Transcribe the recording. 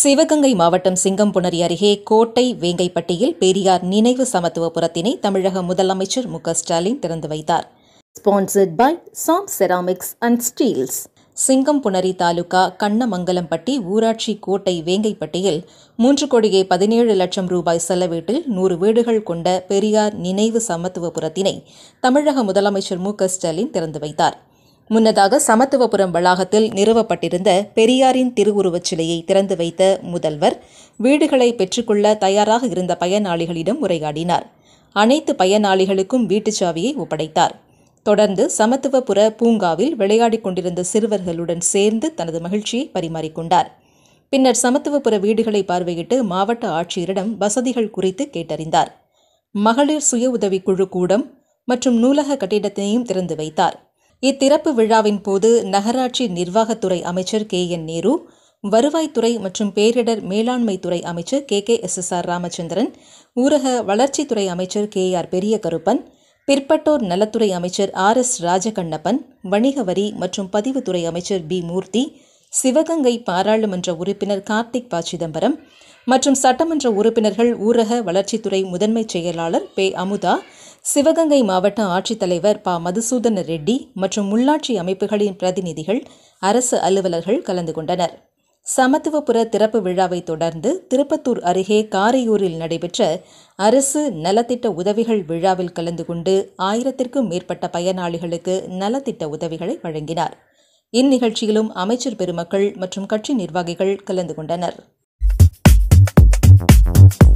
சிவகங்கை மாவட்டம் சிங்கம்புணரி அருகே கோட்டை வேங்கைப்பட்டியில் பெரியார் நினைவு சமத்துவபுரத்தினை தமிழக முதலமைச்சர் மு க ஸ்டாலின் திறந்து வைத்தார் sponsored by Sam ceramics and steels Singampunari taluka Kannamangalampatti ஊராட்சி கோட்டை வேங்கைப்பட்டியில் மூன்று கோடியே பதினேழு லட்சம் ரூபாய் செலவீட்டில் நூறு வீடுகள் கொண்ட பெரியார் நினைவு சமத்துவபுரத்தினை தமிழக முதலமைச்சர் மு க ஸ்டாலின் திறந்து வைத்தார் முன்னதாக சமத்துவபுரம் வளாகத்தில் நிறுவப்பட்டிருந்த பெரியாரின் திருவுருவச் சிலையை திறந்து வைத்த முதல்வர் வீடுகளை பெற்றுக்கொள்ள தயாராக இருந்த பயனாளிகளிடம் உரையாடினார் அனைத்து பயனாளிகளுக்கும் வீட்டுச் சாவியை ஒப்படைத்தார் தொடர்ந்து சமத்துவபுர பூங்காவில் விளையாடிக் கொண்டிருந்த சிறுவர்களுடன் சேர்ந்து தனது மகிழ்ச்சியை பரிமாறிக்கொண்டார் பின்னர் சமத்துவபுர வீடுகளை பார்வையிட்டு மாவட்ட ஆட்சியரிடம் வசதிகள் குறித்து கேட்டறிந்தார் மகளிர் சுய உதவிக்குழு கூடம் மற்றும் நூலக கட்டிடத்தினையும் திறந்து வைத்தார் இத்திறப்பு விழாவின் போது நகராட்சி நிர்வாகத்துறை அமைச்சர் கே என் நேரு வருவாய்த்துறை மற்றும் பேரிடர் மேலாண்மைத்துறை அமைச்சர் K K S S R Ramachandran ஊரக வளர்ச்சித்துறை அமைச்சர் கே ஆர் பெரிய கருப்பன் பிற்பட்டோர் நலத்துறை அமைச்சர் ஆர் எஸ் ராஜகண்ணப்பன் வணிக வரி மற்றும் பதிவுத்துறை அமைச்சர் பி மூர்த்தி சிவகங்கை பாராளுமன்ற உறுப்பினர் கார்த்திக் ப சிதம்பரம் மற்றும் சட்டமன்ற உறுப்பினர்கள் ஊரக வளர்ச்சித்துறை முதன்மைச் செயலாளர் பே அமுதா சிவகங்கை மாவட்ட ஆட்சித்தலைவர் ப மதுசூதன ரெட்டி மற்றும் உள்ளாட்சி அமைப்புகளின் பிரதிநிதிகள் அரசு அலுவலர்கள் கலந்து கொண்டனர் சமத்துவபுர திறப்பு விழாவை தொடர்ந்து திருப்பத்தூர் அருகே காரையூரில் நடைபெற்ற அரசு நலத்திட்ட உதவிகள் விழாவில் கலந்து கொண்டு ஆயிரத்திற்கும் மேற்பட்ட பயனாளிகளுக்கு நலத்திட்ட உதவிகளை வழங்கினார் இந்நிகழ்ச்சியிலும் அமைச்சர் பெருமக்கள் மற்றும் கட்சி நிர்வாகிகள் கலந்து கொண்டனர்